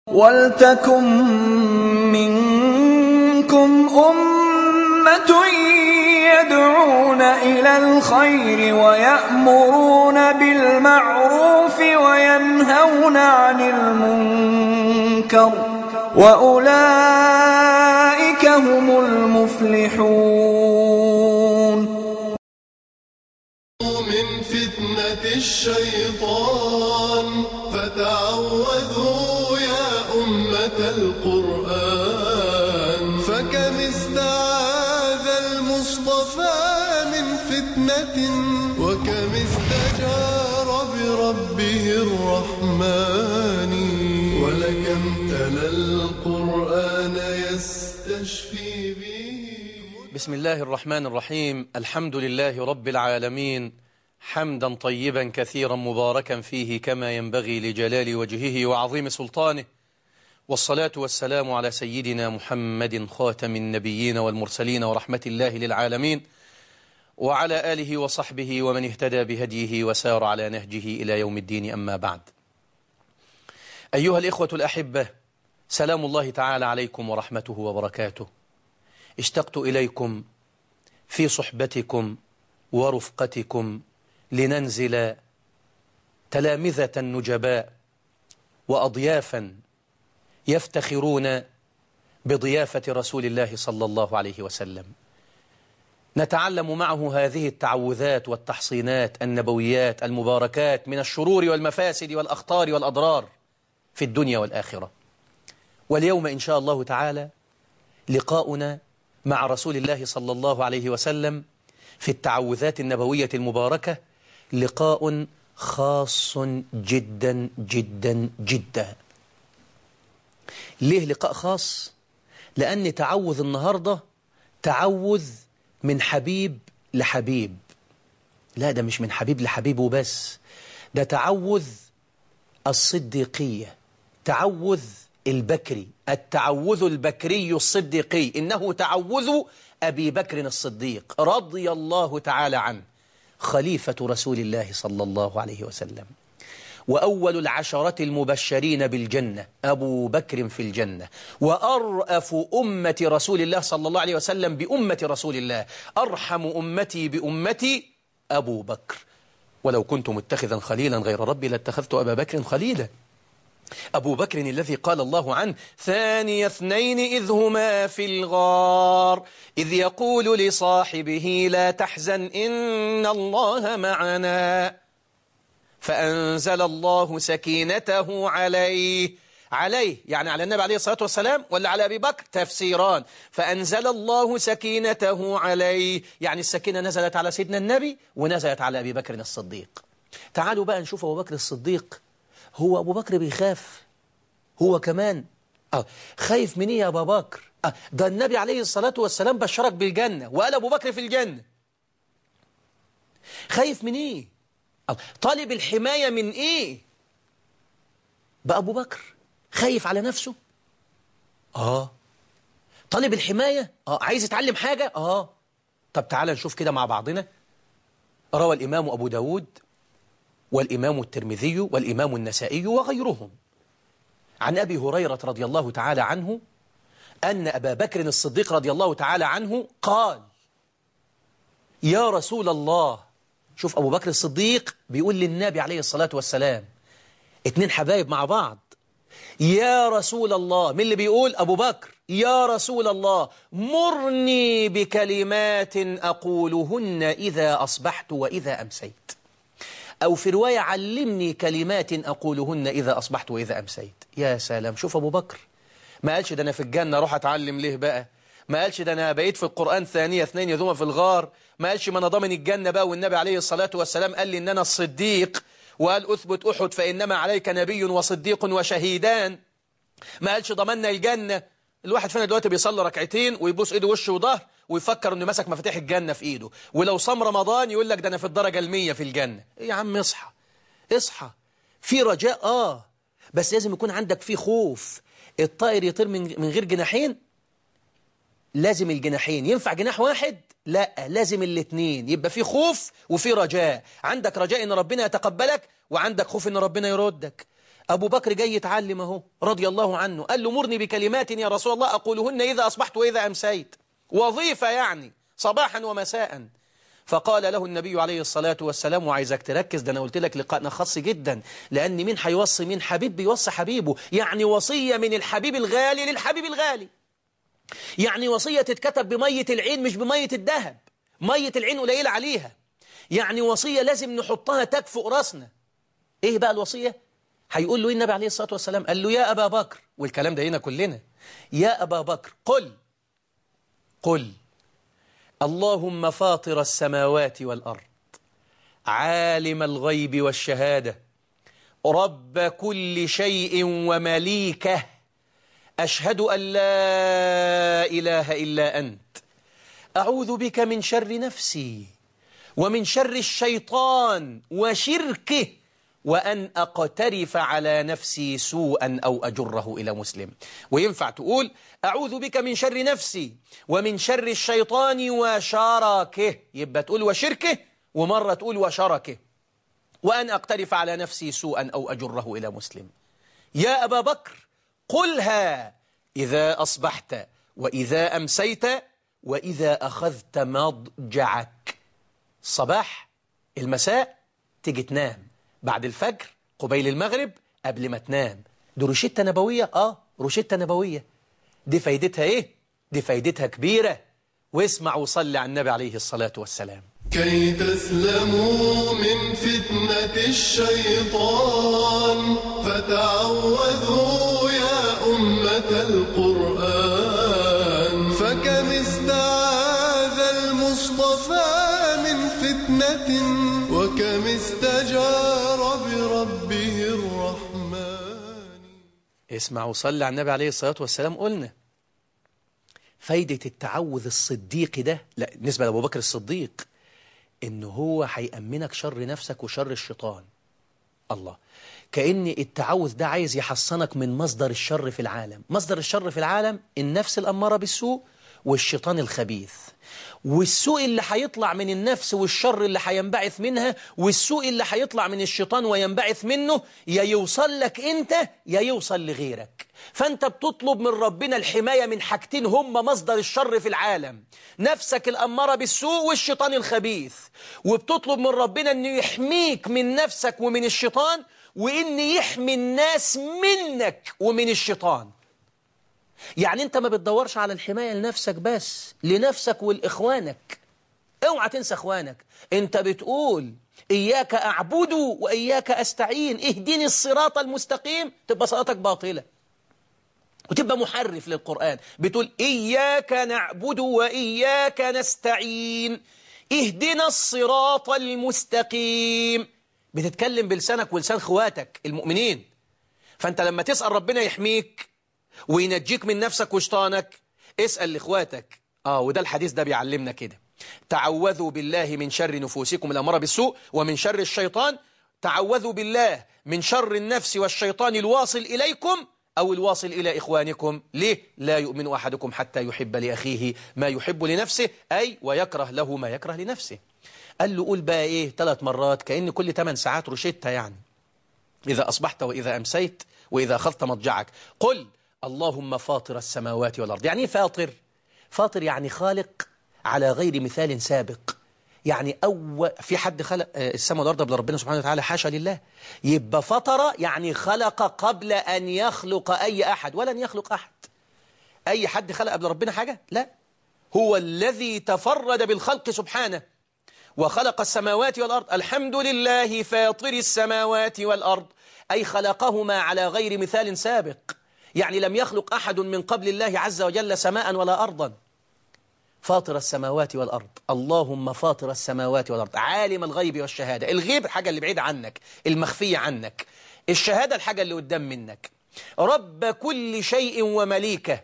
وَلْتَكُن مِّنكُمْ أُمَّةٌ يَدْعُونَ إِلَى الْخَيْرِ وَيَأْمُرُونَ بِالْمَعْرُوفِ وَيَنْهَوْنَ عَنِ الْمُنكَرِ ۚ وَأُولَٰئِكَ هُمُ الْمُفْلِحُونَ مِن فِتْنَةِ الشَّيْطَانِ فَتَعَوَّذُوا يَا أُمَّةَ الْقُرْآنِ فَكَمِ اسْتَعَاذَ الْمُصْطَفَىٰ مِن فِتْنَةٍ وَكَمِ اسْتَجَارَ بِرَبِّهِ الرَّحْمَٰنِ وَلَكَمْ تَلَا الْقُرْآنَ يَسْتَشْفِي بِهِ بسم الله الرحمن الرحيم الحمد لله رب العالمين حمدا طيبا كثيرا مباركا فيه كما ينبغي لجلال وجهه وعظيم سلطانه والصلاة والسلام على سيدنا محمد خاتم النبيين والمرسلين ورحمة الله للعالمين وعلى آله وصحبه ومن اهتدى بهديه وسار على نهجه إلى يوم الدين أما بعد أيها الإخوة الأحبة سلام الله تعالى عليكم ورحمته وبركاته اشتقت إليكم في صحبتكم ورفقتكم لننزل تلامذة نجباء وأضيافا يفتخرون بضيافة رسول الله صلى الله عليه وسلم نتعلم معه هذه التعوذات والتحصينات النبويات المباركات من الشرور والمفاسد والأخطار والأضرار في الدنيا والآخرة واليوم إن شاء الله تعالى لقاؤنا مع رسول الله صلى الله عليه وسلم في التعوذات النبوية المباركة لقاء خاص جدا جدا جدا ليه لقاء خاص؟ لأن تعوذ النهاردة تعوذ من حبيب لحبيب لا ده مش من حبيب لحبيب وبس ده تعوذ الصديقية تعوذ البكري التعوذ البكري الصديقي إنه تعوذ أبي بكر الصديق رضي الله تعالى عنه خليفة رسول الله صلى الله عليه وسلم وأول العشرة المبشرين بالجنة أبو بكر في الجنة وأرأف أمة رسول الله صلى الله عليه وسلم بأمة رسول الله أرحم أمتي بأمتي أبو بكر ولو كنت متخذا خليلا غير ربي لاتخذت أبا بكر خليلا أبو بكر الذي قال الله عنه ثاني اثنين إذ هما في الغار إذ يقول لصاحبه لا تحزن إن الله معنا فأنزل الله سكينته عليه عليه يعني على النبي عليه الصلاة والسلام ولا على أبي بكر تفسيران فأنزل الله سكينته عليه يعني السكينة نزلت على سيدنا النبي ونزلت على أبي بكر الصديق تعالوا بقى نشوف أبو بكر الصديق هو أبو بكر بيخاف هو كمان آه خايف من إيه يا أبو بكر آه ده النبي عليه الصلاة والسلام بشرك بالجنة وقال أبو بكر في الجنة خايف من إيه آه طالب الحماية من إيه بقى أبو بكر خايف على نفسه آه طالب الحماية آه عايز يتعلم حاجة آه طب تعال نشوف كده مع بعضنا روى الإمام أبو داود والإمام الترمذي والإمام النسائي وغيرهم عن أبي هريرة رضي الله تعالى عنه أن أبا بكر الصديق رضي الله تعالى عنه قال يا رسول الله شوف أبو بكر الصديق بيقول للنبي عليه الصلاة والسلام اتنين حبايب مع بعض يا رسول الله من اللي بيقول أبو بكر يا رسول الله مرني بكلمات أقولهن إذا أصبحت وإذا أمسيت أو في رواية علمني كلمات أقولهن إذا أصبحت وإذا أمسيت يا سلام شوف أبو بكر ما قالش ده أنا في الجنة روح أتعلم ليه بقى ما قالش ده أنا بقيت في القرآن ثانية اثنين يذوما في الغار ما قالش ما أنا ضامن الجنة بقى والنبي عليه الصلاة والسلام قال لي إن أنا الصديق وقال أثبت أحد فإنما عليك نبي وصديق وشهيدان ما قالش ضمنا الجنة الواحد فينا دلوقتي بيصلي ركعتين ويبوس ايده وشه وظهر ويفكر انه مسك مفاتيح الجنة في ايده ولو صام رمضان يقول لك ده انا في الدرجة المية في الجنة ايه يا عم اصحى اصحى في رجاء اه بس لازم يكون عندك في خوف الطائر يطير من من غير جناحين لازم الجناحين ينفع جناح واحد لا لازم الاثنين يبقى في خوف وفي رجاء عندك رجاء ان ربنا يتقبلك وعندك خوف ان ربنا يردك أبو بكر جاي يتعلم اهو رضي الله عنه قال له مرني بكلمات يا رسول الله أقولهن إذا أصبحت وإذا أمسيت وظيفة يعني صباحا ومساء فقال له النبي عليه الصلاة والسلام وعايزك تركز ده أنا قلت لك لقاءنا خاص جدا لأن مين هيوصي مين حبيب بيوصي حبيبه يعني وصية من الحبيب الغالي للحبيب الغالي يعني وصية تتكتب بمية العين مش بمية الذهب مية العين قليلة عليها يعني وصية لازم نحطها تكفؤ راسنا ايه بقى الوصية هيقول له النبي عليه الصلاة والسلام قال له يا أبا بكر والكلام ده هنا كلنا يا أبا بكر قل قل اللهم فاطر السماوات والأرض عالم الغيب والشهادة رب كل شيء ومليكه أشهد أن لا إله إلا أنت أعوذ بك من شر نفسي ومن شر الشيطان وشركه وأن أقترف على نفسي سوءا أو أجره إلى مسلم وينفع تقول أعوذ بك من شر نفسي ومن شر الشيطان وشركه يبقى تقول وشركه ومرة تقول وشركه وأن أقترف على نفسي سوءا أو أجره إلى مسلم يا أبا بكر قلها إذا أصبحت وإذا أمسيت وإذا أخذت مضجعك الصباح المساء تيجي تنام بعد الفجر قبيل المغرب قبل ما تنام دي روشتة نبوية آه روشتة نبوية دي فايدتها إيه؟ دي فايدتها كبيرة واسمع وصلي على النبي عليه الصلاة والسلام كي تسلموا من فتنة الشيطان فتعوذوا يا أمة القرآن فكم استعاذ المصطفى من فتنة وكم استجار بربه الرحمن اسمع وصلي على النبي عليه الصلاة والسلام قلنا فايدة التعوذ الصديقي ده لا بالنسبة لأبو بكر الصديق إن هو هيأمنك شر نفسك وشر الشيطان الله كأن التعوذ ده عايز يحصنك من مصدر الشر في العالم مصدر الشر في العالم النفس الأمارة بالسوء والشيطان الخبيث والسوء اللي هيطلع من النفس والشر اللي هينبعث منها والسوء اللي هيطلع من الشيطان وينبعث منه يا يوصل لك انت يا يوصل لغيرك فانت بتطلب من ربنا الحماية من حاجتين هم مصدر الشر في العالم نفسك الأمارة بالسوء والشيطان الخبيث وبتطلب من ربنا انه يحميك من نفسك ومن الشيطان وان يحمي الناس منك ومن الشيطان يعني انت ما بتدورش على الحماية لنفسك بس لنفسك والإخوانك اوعى تنسى اخوانك انت بتقول إياك أعبد وإياك أستعين اهدني الصراط المستقيم تبقى صلاتك باطلة وتبقى محرف للقرآن بتقول إياك نعبد وإياك نستعين اهدنا الصراط المستقيم بتتكلم بلسانك ولسان اخواتك المؤمنين فانت لما تسأل ربنا يحميك وينجيك من نفسك وشيطانك اسأل لإخواتك آه وده الحديث ده بيعلمنا كده تعوذوا بالله من شر نفوسكم الأمارة بالسوء ومن شر الشيطان تعوذوا بالله من شر النفس والشيطان الواصل إليكم أو الواصل إلى إخوانكم ليه؟ لا يؤمن أحدكم حتى يحب لأخيه ما يحب لنفسه أي ويكره له ما يكره لنفسه قال له قول بقى إيه ثلاث مرات كأن كل 8 ساعات روشتة يعني إذا أصبحت وإذا أمسيت وإذا أخذت مضجعك قل اللهم فاطر السماوات والأرض يعني إيه فاطر فاطر يعني خالق على غير مثال سابق يعني أول في حد خلق السماء والأرض قبل ربنا سبحانه وتعالى حاشا لله يبقى فطر يعني خلق قبل أن يخلق أي أحد ولن يخلق أحد أي حد خلق قبل ربنا حاجة لا هو الذي تفرد بالخلق سبحانه وخلق السماوات والأرض الحمد لله فاطر السماوات والأرض أي خلقهما على غير مثال سابق يعني لم يخلق أحد من قبل الله عز وجل سماء ولا أرضا فاطر السماوات والأرض اللهم فاطر السماوات والأرض عالم الغيب والشهادة الغيب الحاجة اللي بعيدة عنك المخفية عنك الشهادة الحاجة اللي قدام منك رب كل شيء ومليكه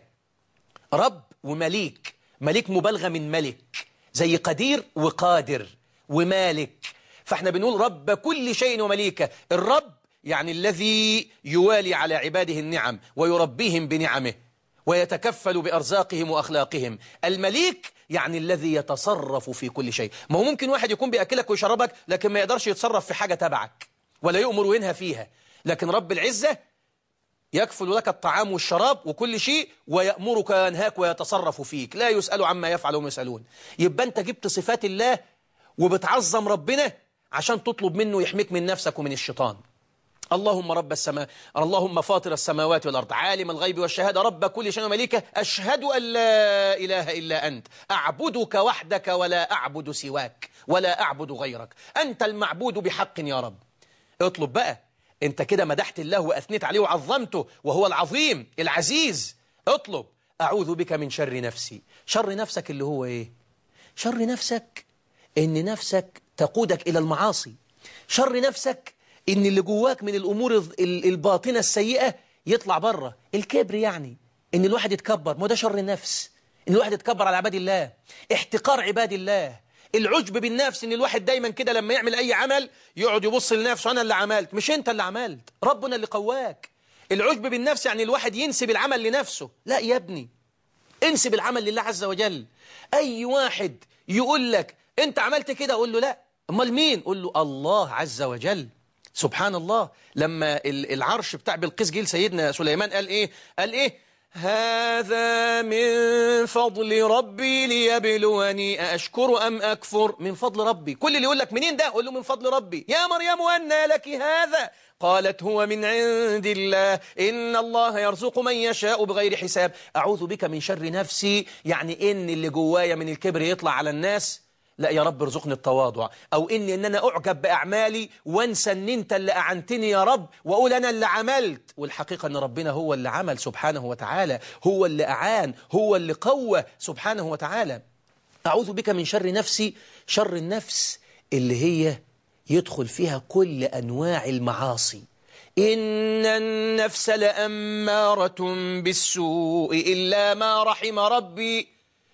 رب ومليك مليك مبالغة من ملك زي قدير وقادر ومالك فاحنا بنقول رب كل شيء ومليكه الرب يعني الذي يوالي على عباده النعم ويربيهم بنعمه ويتكفل بأرزاقهم وأخلاقهم المليك يعني الذي يتصرف في كل شيء ما هو ممكن واحد يكون بيأكلك ويشربك لكن ما يقدرش يتصرف في حاجة تبعك ولا يؤمر وينهى فيها لكن رب العزة يكفل لك الطعام والشراب وكل شيء ويأمرك وينهاك ويتصرف فيك لا يسأل عما يفعل وهم يسألون يبقى أنت جبت صفات الله وبتعظم ربنا عشان تطلب منه يحميك من نفسك ومن الشيطان اللهم رب السماء اللهم فاطر السماوات والأرض عالم الغيب والشهادة رب كل شيء ومليكه أشهد أن لا إله إلا أنت أعبدك وحدك ولا أعبد سواك ولا أعبد غيرك أنت المعبود بحق يا رب اطلب بقى انت كده مدحت الله وأثنيت عليه وعظمته وهو العظيم العزيز اطلب أعوذ بك من شر نفسي شر نفسك اللي هو إيه شر نفسك إن نفسك تقودك إلى المعاصي شر نفسك إن اللي جواك من الأمور الباطنة السيئة يطلع بره الكبر يعني إن الواحد يتكبر ما ده شر النفس إن الواحد يتكبر على عباد الله احتقار عباد الله العجب بالنفس ان الواحد دايما كده لما يعمل اي عمل يقعد يبص لنفسه انا اللي عملت مش انت اللي عملت ربنا اللي قواك العجب بالنفس يعني الواحد ينسب العمل لنفسه لا يا ابني انسب العمل لله عز وجل اي واحد يقول لك انت عملت كده اقول له لا امال مين قول له الله عز وجل سبحان الله لما العرش بتاع بلقيس جيل سيدنا سليمان قال ايه قال ايه هذا من فضل ربي ليبلوني أشكر أم أكفر من فضل ربي كل اللي يقول لك منين ده قول له من فضل ربي يا مريم أنى لك هذا قالت هو من عند الله إن الله يرزق من يشاء بغير حساب أعوذ بك من شر نفسي يعني إن اللي جوايا من الكبر يطلع على الناس لا يا رب ارزقني التواضع أو إني إن أنا أعجب بأعمالي وانسى إن أنت اللي أعنتني يا رب وأقول أنا اللي عملت والحقيقة أن ربنا هو اللي عمل سبحانه وتعالى هو اللي أعان هو اللي قوى سبحانه وتعالى أعوذ بك من شر نفسي شر النفس اللي هي يدخل فيها كل أنواع المعاصي إن النفس لأمارة بالسوء إلا ما رحم ربي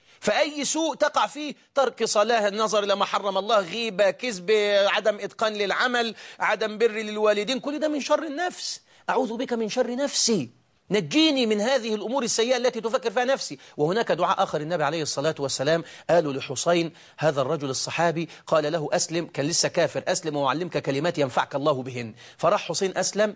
فأي سوء تقع فيه ترك صلاة النظر لما حرم الله غيبة كذب عدم إتقان للعمل عدم بر للوالدين كل ده من شر النفس أعوذ بك من شر نفسي نجيني من هذه الأمور السيئة التي تفكر فيها نفسي وهناك دعاء آخر النبي عليه الصلاة والسلام قالوا لحسين هذا الرجل الصحابي قال له أسلم كان لسه كافر أسلم وأعلمك كلمات ينفعك الله بهن فراح حسين أسلم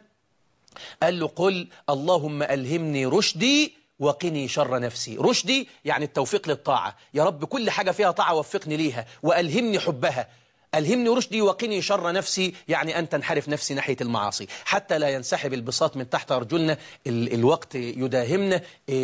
قال له قل اللهم ألهمني رشدي وقني شر نفسي رشدي يعني التوفيق للطاعة يا رب كل حاجة فيها طاعة وفقني ليها وألهمني حبها ألهمني رشدي وقني شر نفسي يعني أن تنحرف نفسي ناحية المعاصي حتى لا ينسحب البساط من تحت أرجلنا ال الوقت يداهمنا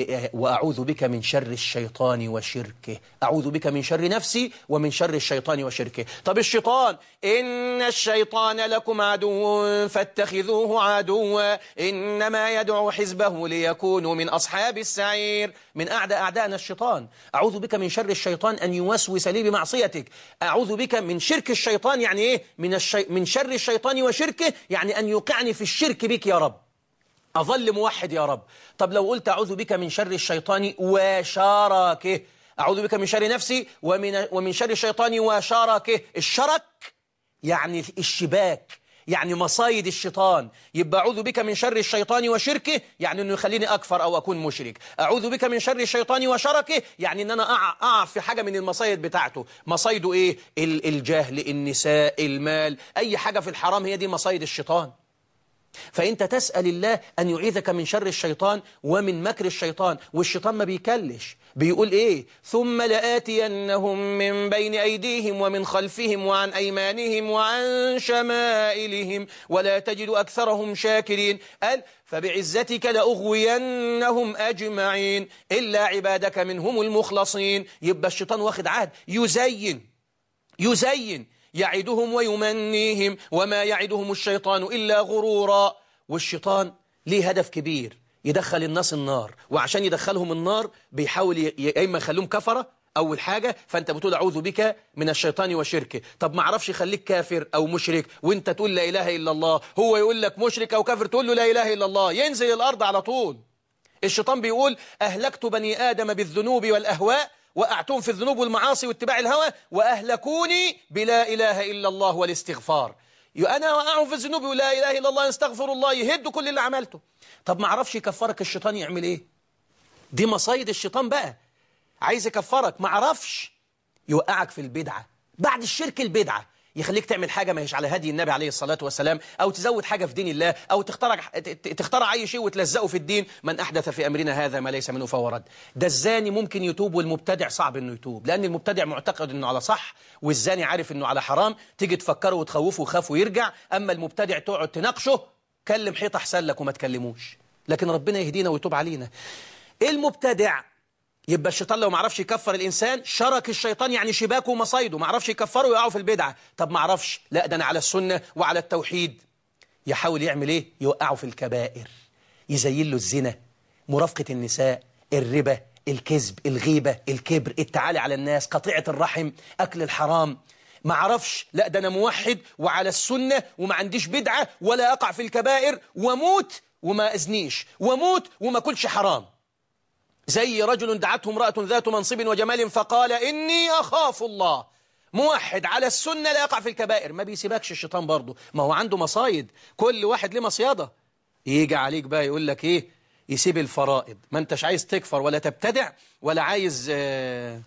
وأعوذ بك من شر الشيطان وشركه أعوذ بك من شر نفسي ومن شر الشيطان وشركه طب الشيطان إن الشيطان لكم عدو فاتخذوه عدوا إنما يدعو حزبه ليكونوا من أصحاب السعير من أعدى أعدائنا الشيطان أعوذ بك من شر الشيطان أن يوسوس لي بمعصيتك أعوذ بك من شرك الشيطان يعني إيه من, الشي... من شر الشيطان وشركه يعني أن يوقعني في الشرك بك يا رب أظل موحد يا رب طب لو قلت أعوذ بك من شر الشيطان وشاركه أعوذ بك من شر نفسي ومن, ومن شر الشيطان وشاركه الشرك يعني الشباك يعني مصايد الشيطان يبقى أعوذ بك من شر الشيطان وشركه يعني أنه يخليني أكفر أو أكون مشرك أعوذ بك من شر الشيطان وشركه يعني أن أنا أقع, أقع في حاجة من المصايد بتاعته مصايده إيه الجهل النساء المال أي حاجة في الحرام هي دي مصايد الشيطان فأنت تسأل الله أن يعيذك من شر الشيطان ومن مكر الشيطان والشيطان ما بيكلش بيقول إيه ثم لآتينهم من بين أيديهم ومن خلفهم وعن أيمانهم وعن شمائلهم ولا تجد أكثرهم شاكرين قال فبعزتك لأغوينهم أجمعين إلا عبادك منهم المخلصين يبقى الشيطان واخد عهد يزين يزين يعدهم ويمنيهم وما يعدهم الشيطان إلا غرورا والشيطان ليه هدف كبير يدخل الناس النار وعشان يدخلهم النار بيحاول يا إما يخليهم كفرة أول حاجة فأنت بتقول أعوذ بك من الشيطان وشركه طب ما عرفش يخليك كافر أو مشرك وأنت تقول لا إله إلا الله هو يقول لك مشرك أو كافر تقول له لا إله إلا الله ينزل الأرض على طول الشيطان بيقول أهلكت بني آدم بالذنوب والأهواء وقعتهم في الذنوب والمعاصي واتباع الهوى وأهلكوني بلا إله إلا الله والاستغفار أنا وقعهم في الذنوب ولا إله إلا الله يستغفر الله يهد كل اللي عملته طب ما عرفش يكفرك الشيطان يعمل إيه دي مصايد الشيطان بقى عايز يكفرك ما عرفش يوقعك في البدعة بعد الشرك البدعة يخليك تعمل حاجة ما هيش على هدي النبي عليه الصلاة والسلام أو تزود حاجة في دين الله أو تخترع, تخترع أي شيء وتلزقه في الدين من أحدث في أمرنا هذا ما ليس منه فهو رد ده الزاني ممكن يتوب والمبتدع صعب أنه يتوب لأن المبتدع معتقد أنه على صح والزاني عارف أنه على حرام تيجي تفكره وتخوفه وخاف ويرجع أما المبتدع تقعد تناقشه كلم حيط أحسن لك وما تكلموش لكن ربنا يهدينا ويتوب علينا المبتدع يبقى الشيطان لو ما عرفش يكفر الإنسان شرك الشيطان يعني شباكه ومصايده ما عرفش يكفره ويقعوا في البدعة طب ما عرفش لا ده أنا على السنة وعلى التوحيد يحاول يعمل إيه يوقعه في الكبائر يزين له الزنا مرافقة النساء الربا الكذب الغيبة الكبر التعالي على الناس قطيعة الرحم أكل الحرام ما عرفش لا ده أنا موحد وعلى السنة وما عنديش بدعة ولا أقع في الكبائر وموت وما أزنيش وموت وما كلش حرام زي رجل دعته امرأة ذات منصب وجمال فقال إني أخاف الله موحد على السنة لا يقع في الكبائر ما بيسيبكش الشيطان برضه ما هو عنده مصايد كل واحد له مصيدة يجي عليك بقى يقول لك إيه يسيب الفرائض ما انتش عايز تكفر ولا تبتدع ولا عايز اه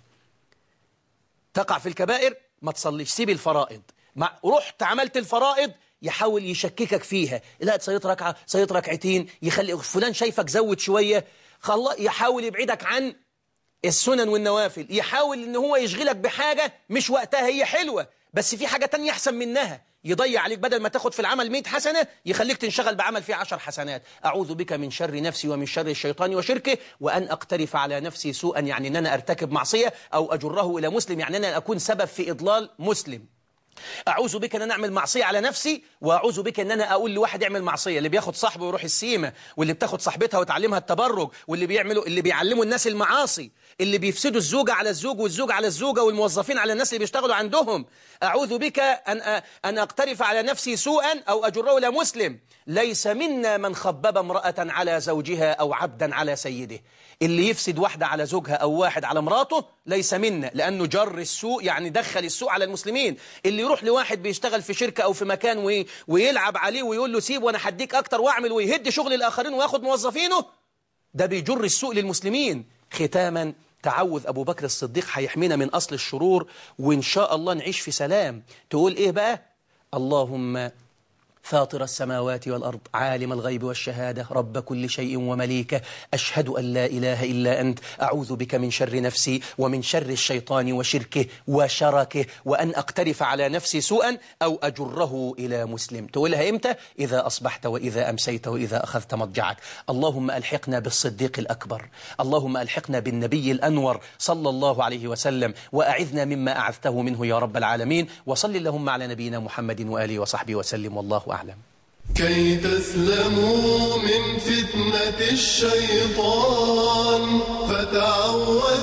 تقع في الكبائر ما تصليش سيب الفرائض ما رحت عملت الفرائض يحاول يشككك فيها لا تصيط ركعة صيط ركعتين يخلي فلان شايفك زود شوية خلا يحاول يبعدك عن السنن والنوافل يحاول ان هو يشغلك بحاجة مش وقتها هي حلوة بس في حاجة تانية احسن منها يضيع عليك بدل ما تاخد في العمل 100 حسنة يخليك تنشغل بعمل فيه 10 حسنات أعوذ بك من شر نفسي ومن شر الشيطان وشركه وأن أقترف على نفسي سوءا يعني أن أنا أرتكب معصية أو أجره إلى مسلم يعني أن أنا أكون سبب في إضلال مسلم أعوذ بك أن أنا أعمل معصية على نفسي وأعوذ بك أن أنا أقول لواحد يعمل معصية اللي بياخد صاحبه ويروح السيمة واللي بتاخد صاحبتها وتعلمها التبرج واللي بيعملوا اللي بيعلموا الناس المعاصي اللي بيفسدوا الزوجة على الزوج والزوج على الزوجة والموظفين على الناس اللي بيشتغلوا عندهم أعوذ بك أن أن أقترف على نفسي سوءا أو أجره إلى مسلم ليس منا من خبب امرأة على زوجها أو عبدا على سيده اللي يفسد واحدة على زوجها أو واحد على مراته ليس منا لأنه جر السوء يعني دخل السوء على المسلمين اللي يروح لواحد بيشتغل في شركة أو في مكان وي ويلعب عليه ويقول له سيب وأنا هديك أكتر وأعمل ويهد شغل الآخرين وياخد موظفينه ده بيجر السوء للمسلمين ختاما تعوذ أبو بكر الصديق هيحمينا من أصل الشرور وإن شاء الله نعيش في سلام تقول إيه بقى اللهم فاطر السماوات والأرض عالم الغيب والشهادة رب كل شيء ومليكه أشهد أن لا إله إلا أنت أعوذ بك من شر نفسي ومن شر الشيطان وشركه وشركه وأن أقترف على نفسي سوءا أو أجره إلى مسلم تقولها إمتى؟ إذا أصبحت وإذا أمسيت وإذا أخذت مضجعك اللهم ألحقنا بالصديق الأكبر اللهم ألحقنا بالنبي الأنور صلى الله عليه وسلم وأعذنا مما أعذته منه يا رب العالمين وصل اللهم على نبينا محمد وآله وصحبه وسلم والله أعلم كي تسلموا من فتنة الشيطان فتعودوا